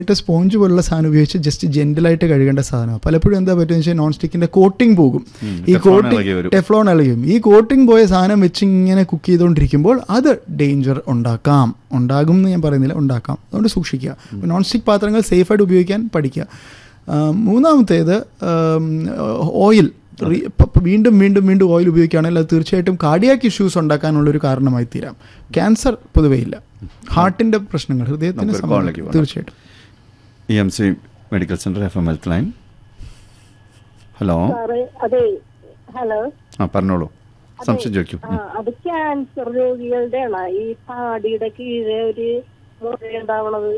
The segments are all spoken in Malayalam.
ായിട്ട് സ്പോഞ്ച് പോലുള്ള സാധനം ഉപയോഗിച്ച് ജസ്റ്റ് ജെന്റലായിട്ട് കഴുകേണ്ട സാധനമാണ് പലപ്പോഴും എന്താ പറ്റുക വെച്ചാൽ നോൺ സ്റ്റിക്കിന്റെ കോട്ടിംഗ് പോകും ഈ ടെഫ്ലോൺ കോട്ടിംഗ് ഇളകി വരും. ടെഫ്ലോൺ ഇളകും ഈ കോട്ടിംഗ് പോയ സാധനം വെച്ച് ഇങ്ങനെ കുക്ക് ചെയ്തുകൊണ്ടിരിക്കുമ്പോൾ അത് ഡേഞ്ചർ ഉണ്ടാക്കാം ഉണ്ടാകും എന്ന് ഞാൻ പറയുന്നില്ല ഉണ്ടാക്കാം അതുകൊണ്ട് സൂക്ഷിക്കുക നോൺ സ്റ്റിക്ക് പാത്രങ്ങൾ സേഫായിട്ട് ഉപയോഗിക്കാൻ പഠിക്കുക ആ, മൂന്നാമത്തേത് ഓയിൽ വീണ്ടും വീണ്ടും വീണ്ടും ഓയിൽ ഉപയോഗിക്കുകയാണെങ്കിൽ അത് തീർച്ചയായിട്ടും കാർഡിയാക്ക് ഇഷ്യൂസ് ഉണ്ടാക്കാനുള്ള ഒരു കാരണമായി തീരാം ക്യാൻസർ പൊതുവേ ഇല്ല ഹാർട്ടിന്റെ പ്രശ്നങ്ങൾ ഹൃദയത്തിന് നമുക്കൊരു സംബന്ധം- കോളിലേക്ക് പോകാം. തീർച്ചയായിട്ടും E M C medical centre F M health line hello സാറേ അതെ ഹലോ ആ പറഞ്ഞോളൂ സംശയം ചോദിക്കൂ ആ അത് ക്യാൻസർ രോഗികളുടെയാണ് ഈ താടിയുടെ കീഴെ ഒരു മുറിയുണ്ടാവണത്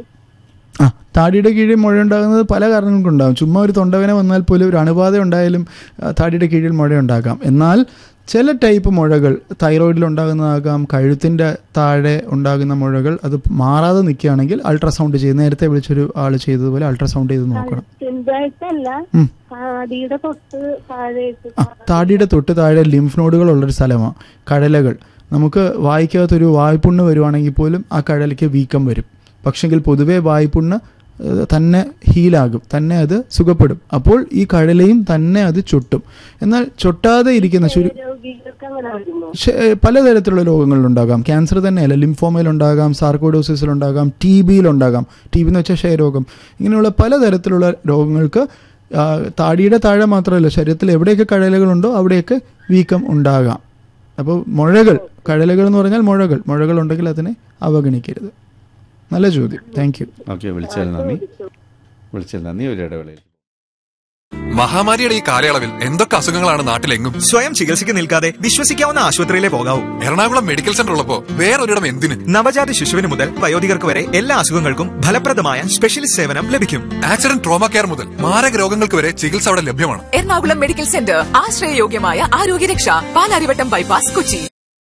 ആ താടിയുടെ കീഴിൽ മുഴ ഉണ്ടാകുന്നത് പല കാരണങ്ങൾ കൊണ്ടാകും ചുമ്മാ ഒരു തൊണ്ടവേന വന്നാൽ പോലും ഒരു അണുബാധ ഉണ്ടായാലും ആ, താടിയുടെ കീഴിൽ മുഴ ഉണ്ടാകാം എന്നാൽ ചില ടൈപ്പ് മുഴകൾ തൈറോയിഡിൽ ഉണ്ടാകുന്നതാകാം കഴുത്തിൻ്റെ താഴെ ഉണ്ടാകുന്ന മുഴകൾ അത് മാറാതെ നിൽക്കുകയാണെങ്കിൽ അൾട്രാസൗണ്ട് ചെയ്ത് നേരത്തെ വിളിച്ചൊരു ആൾ ചെയ്തതുപോലെ അൾട്രാസൗണ്ട് ചെയ്ത് നോക്കണം കഴുത്തിൻ്റെതായിട്ടല്ല ഉം. താടിയുടെ തൊട്ട് താഴേക്ക് ആ താടിയുടെ തൊട്ട് താഴെ ലിംഫ് നോഡുകൾ ഉള്ളൊരു സ്ഥലമാണ് കഴലകൾ നമുക്ക് വായിക്കകത്തൊരു വായ്പുണ്ണ് വരുവാണെങ്കിൽ പോലും ആ കഴലയ്ക്ക് വീക്കം വരും പക്ഷെങ്കിൽ പൊതുവേ വായ്പുണ്ണ് ഏഹ്, തന്നെ ഹീലാകും തന്നെ അത് സുഖപ്പെടും അപ്പോൾ ഈ കഴലയും തന്നെ അത് ചൊട്ടും എന്നാൽ ചൊട്ടാതെ ഇരിക്കുന്ന ചുരു രോഗികൾക്ക് അങ്ങനെ വരുന്നു ശ- ഏഹ്, പലതരത്തിലുള്ള രോഗങ്ങളിലുണ്ടാകാം ക്യാൻസർ തന്നെയല്ല ലിംഫോമയിലുണ്ടാകാം സാർക്കോഡോസിസിലുണ്ടാകാം ടി ബിയിലുണ്ടാകാം ടി ബി എന്ന് വെച്ചാൽ ക്ഷയരോഗം ഇങ്ങനെയുള്ള പലതരത്തിലുള്ള രോഗങ്ങൾക്ക് ആ, താടിയുടെ താഴെ മാത്രമല്ല ശരീരത്തിൽ എവിടെയൊക്കെ കഴലുകളുണ്ടോ അവിടെയൊക്കെ വീക്കം ഉണ്ടാകാം അപ്പോൾ മുഴകൾ കഴലുകൾ എന്ന് പറഞ്ഞാൽ മുഴകൾ മുഴകൾ ഉണ്ടെങ്കിൽ അതിനെ അവഗണിക്കരുത് നല്ല ചോദ്യം താങ്ക് യു ഓക്കെ വിളിച്ചതിൽ നന്ദി വിളിച്ചതിൽ നന്ദി ഒരു ഇടവേളയിൽ മഹാമാരിയുടെ ഈ കാലയളവിൽ എന്തൊക്കെ അസുഖങ്ങളാണ് നാട്ടിലെങ്ങും സ്വയം ചികിത്സയ്ക്ക് നിൽക്കാതെ വിശ്വസിക്കാവുന്ന ആശുപത്രിയിലെ പോകാവൂ എറണാകുളം മെഡിക്കൽ സെന്റർ ഉള്ളപ്പോ വേറൊരിടം എന്തിന് നവജാത ശിശുവിന് മുതൽ വയോധികർക്ക് വരെ എല്ലാ അസുഖങ്ങൾക്കും ഫലപ്രദമായ സ്പെഷ്യലിസ്റ്റ് സേവനം ലഭിക്കും ആക്സിഡന്റ് ട്രോമ കെയർ മുതൽ മാരക രോഗങ്ങൾക്ക് വരെ ചികിത്സ അവിടെ ലഭ്യമാണ് എറണാകുളം മെഡിക്കൽ സെന്റർ ആശ്രയയോഗ്യമായ ആരോഗ്യരക്ഷ പാലാരിവട്ടം ബൈപ്പാസ് കൊച്ചി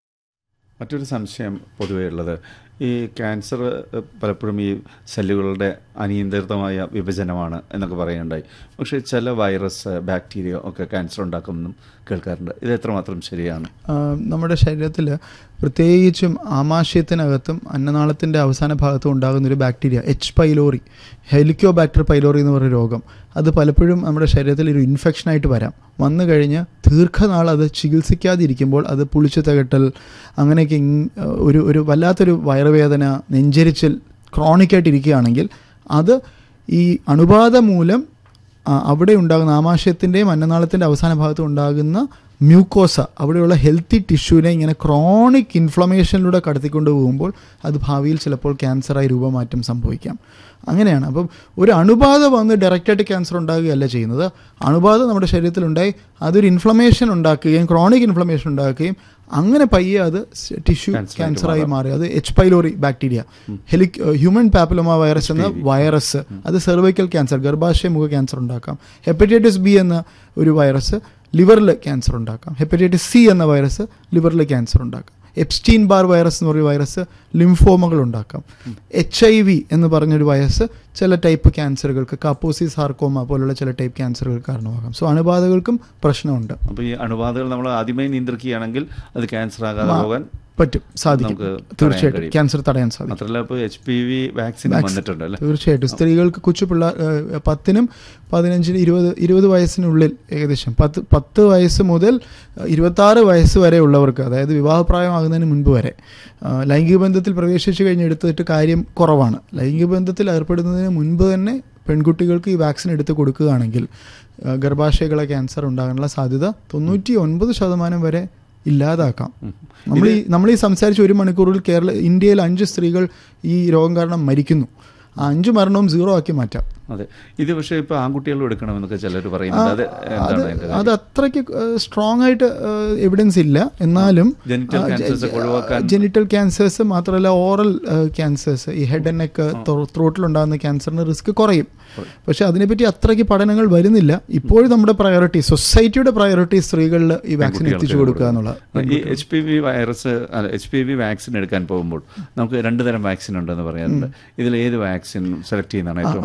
മറ്റൊരു സംശയം പൊതുവേ ഉള്ളത് ഈ ക്യാൻസർ ഏഹ്, പലപ്പോഴും ഈ സെല്ലുകളുടെ അനിയന്ത്രിതമായ വിഭജനമാണ് എന്നൊക്കെ പറയുന്നുണ്ടായി പക്ഷേ ചില വൈറസ് ബാക്ടീരിയ ഒക്കെ ക്യാൻസർ ഉണ്ടാക്കുമെന്നും കേൾക്കാറുണ്ട് ഇത് എത്രമാത്രം ശരിയാണ് ആ, നമ്മുടെ ശരീരത്തിൽ പ്രത്യേകിച്ചും ആമാശയത്തിനകത്തും അന്നനാളത്തിൻ്റെ അവസാന ഭാഗത്തും ഉണ്ടാകുന്ന ഒരു bacteria H pylori helicobacter pylori എന്ന് പറയുന്ന രോഗം അത് പലപ്പോഴും നമ്മുടെ ശരീരത്തിൽ ഒരു ഇൻഫെക്ഷനായിട്ട് വരാം വന്നു കഴിഞ്ഞ് ദീർഘനാൾ അത് ചികിത്സിക്കാതിരിക്കുമ്പോൾ അത് പുളിച്ചു തകട്ടൽ അങ്ങനെയൊക്കെ ഇങ്- ഒരു ഒരു വല്ലാത്തൊരു വയറുവേദന നെഞ്ചരിച്ചിൽ ക്രോണിക്കായിട്ട് ഇരിക്കുകയാണെങ്കിൽ അത് ഈ അണുബാധ മൂലം ആ, അവിടെ ഉണ്ടാകുന്ന ആമാശയത്തിൻ്റെയും അന്നനാളത്തിൻ്റെ അവസാന ഭാഗത്ത് ഉണ്ടാകുന്ന മ്യൂക്കോസ അവിടെയുള്ള ഹെൽത്തി ടിഷ്യൂവിനെ ഇങ്ങനെ ക്രോണിക് ഇൻഫ്ലമേഷനിലൂടെ കടത്തിക്കൊണ്ട് പോകുമ്പോൾ അത് ഭാവിയിൽ ചിലപ്പോൾ ക്യാൻസറായി രൂപമാറ്റം സംഭവിക്കാം അങ്ങനെയാണ് അപ്പം ഒരു അണുബാധ വന്ന് ഡയറക്റ്റായിട്ട് ക്യാൻസർ ഉണ്ടാകുകയല്ല ചെയ്യുന്നത് അണുബാധ നമ്മുടെ ശരീരത്തിലുണ്ടായി അതൊരു ഇൻഫ്ലമേഷൻ ഉണ്ടാക്കുകയും ക്രോണിക് ഇൻഫ്ലമേഷൻ ഉണ്ടാക്കുകയും അങ്ങനെ പയ്യെ അത് ടിഷ്യൂ Cancer ആയിട്ട് ക്യാൻസറായി മാറാം. മാറി അത് എച്ച് പൈലോറി ബാക്ടീരിയ ഹെലിക് ഹ്യൂമൻ പാപ്പിലോമ വൈറസ് എന്ന വൈറസ് അത് സെർവൈക്കൽ ക്യാൻസർ ഗർഭാശയ മുഖ ക്യാൻസർ ഉണ്ടാക്കാം ഹെപ്പറ്റൈറ്റിസ് ബി എന്ന ഒരു വൈറസ് ലിവറിൽ ക്യാൻസർ ഉണ്ടാക്കാം ഹെപ്പറ്റൈറ്റിസ് സി എന്ന വൈറസ് ലിവറിൽ ക്യാൻസർ ഉണ്ടാക്കാം എപ്സ്റ്റീൻ ബാർ വൈറസ് എന്ന് പറയുന്ന വൈറസ് ലിംഫോമകൾ ഉണ്ടാക്കാം എച്ച് ഐ വി എന്ന് പറഞ്ഞൊരു വൈറസ് ചില ടൈപ്പ് ക്യാൻസറുകൾക്ക് കാപ്പോസി സാർക്കോമ പോലുള്ള ചില ടൈപ്പ് ക്യാൻസറുകൾക്ക് കാരണമാകാം സോ അണുബാധകൾക്കും പ്രശ്നമുണ്ട് അപ്പോൾ ഈ അണുബാധകൾ നമ്മൾ ആദ്യമേ നിയന്ത്രിക്കുകയാണെങ്കിൽ അത് ക്യാൻസർ ആകാതെ പോകാൻ പറ്റും സാധിക്കും നമുക്ക് തടയാൻ തീർച്ചയായിട്ടും കഴിയും. ക്യാൻസർ തടയാൻ സാധിക്കും മാത്രമല്ല ഇപ്പോൾ H P V vaccine vaccine. വന്നിട്ടുണ്ട് അല്ലേ തീർച്ചയായിട്ടും സ്ത്രീകൾക്ക് കൊച്ചു പിള്ളേർ ഏഹ്, പത്തിനും പതിനഞ്ചിനും ഇരുപത് ഇരുപത് വയസ്സിനുള്ളിൽ ഏകദേശം പത്ത് പത്ത് വയസ്സ് മുതൽ ഇരുപത്താറ് വയസ്സ് വരെ ഉള്ളവർക്ക് അതായത് വിവാഹപ്രായമാകുന്നതിന് മുൻപ് വരെ ആ, ലൈംഗിക ബന്ധത്തിൽ പ്രവേശിച്ചു കഴിഞ്ഞ് എടുത്തിട്ട് കാര്യം കുറവാണ് ലൈംഗിക ബന്ധത്തിൽ ഏർപ്പെടുന്നതിന് മുൻപ് തന്നെ പെൺകുട്ടികൾക്ക് ഈ വാക്സിൻ എടുത്ത് കൊടുക്കുകയാണെങ്കിൽ ആ, ഗർഭാശയകളെ ക്യാൻസർ ഉണ്ടാകാനുള്ള സാധ്യത തൊണ്ണൂറ്റി ഒൻപത് ശതമാനം വരെ ഇല്ലാതാക്കാം നമ്മൾ ഈ നമ്മൾ ഈ സംസാരിച്ച ഒരു മണിക്കൂറിൽ കേരള ഇന്ത്യയിൽ അഞ്ച് സ്ത്രീകൾ ഈ രോഗം കാരണം മരിക്കുന്നു ആ അഞ്ച് മരണവും സീറോ ആക്കി മാറ്റാം അതെ ഇത് പക്ഷേ ഇപ്പോൾ ആൺകുട്ടികളും എടുക്കണമെന്നൊക്കെ ചിലർ പറയുന്നുണ്ട് അത് അത് എന്താണ് അതിൻ്റെ അത് അത്രയ്ക്ക് സ്ട്രോങ് ആയിട്ട് എവിഡൻസ് ഇല്ല എന്നാലും Genital cancers ഒക്കെ ഒഴിവാക്കാൻ- ജെനിറ്റൽ ക്യാൻസേഴ്സ് മാത്രമല്ല ഓറൽ ക്യാൻസേഴ്സ് ഈ ഹെഡ് ആൻഡ് നെക്ക് ത്രോട്ടിലുണ്ടാകുന്ന ക്യാൻസറിന് റിസ്ക് കുറയും പക്ഷെ അതിനെപ്പറ്റി അത്രയ്ക്ക് പഠനങ്ങൾ വരുന്നില്ല ഇപ്പോഴും നമ്മുടെ പ്രയോറിറ്റി സൊസൈറ്റിയുടെ പ്രയോറിറ്റി സ്ത്രീകളിൽ ഈ വാക്സിൻ പെൺകുട്ടികൾക്ക് എത്തിച്ചു കൊടുക്കുക എന്നുള്ളത് ഈ എച്ച് പി വി വൈറസ് അല്ല എച്ച് പി വി വാക്സിൻ എടുക്കാൻ പോകുമ്പോൾ നമുക്ക് രണ്ട് തരം വാക്സിൻ ഉണ്ടെന്ന് പറയാറുണ്ട് ഇതിൽ ഏത് വാക്സിൻ സെലക്ട് ചെയ്യുന്നതാണ് ഏറ്റവും ആ, അഭികാമ്യം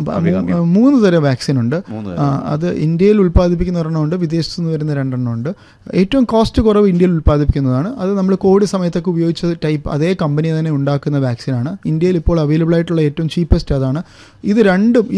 എങ്ങനെയാണ് മൂന്ന് തരം വാക്സിൻ ഉണ്ട് മൂന്ന് ആ, അത് ഇന്ത്യയിൽ ഉൽപ്പാദിപ്പിക്കുന്ന ഒരെണ്ണമുണ്ട് വിദേശത്തു നിന്ന് വരുന്ന രണ്ടെണ്ണം ഉണ്ട് ഏറ്റവും കോസ്റ്റ് കുറവ് ഇന്ത്യയിൽ ഉൽപ്പാദിപ്പിക്കുന്നതാണ് അത് നമ്മൾ കോവിഡ് സമയത്തൊക്കെ ഉപയോഗിച്ച ടൈപ്പ് അതേ കമ്പനി തന്നെ ഉണ്ടാക്കുന്ന വാക്സിനാണ് ഇന്ത്യയിൽ ഇപ്പോൾ അവൈലബിൾ ആയിട്ടുള്ള ഏറ്റവും ചീപ്പസ്റ്റ് അതാണ് ഇത് രണ്ടും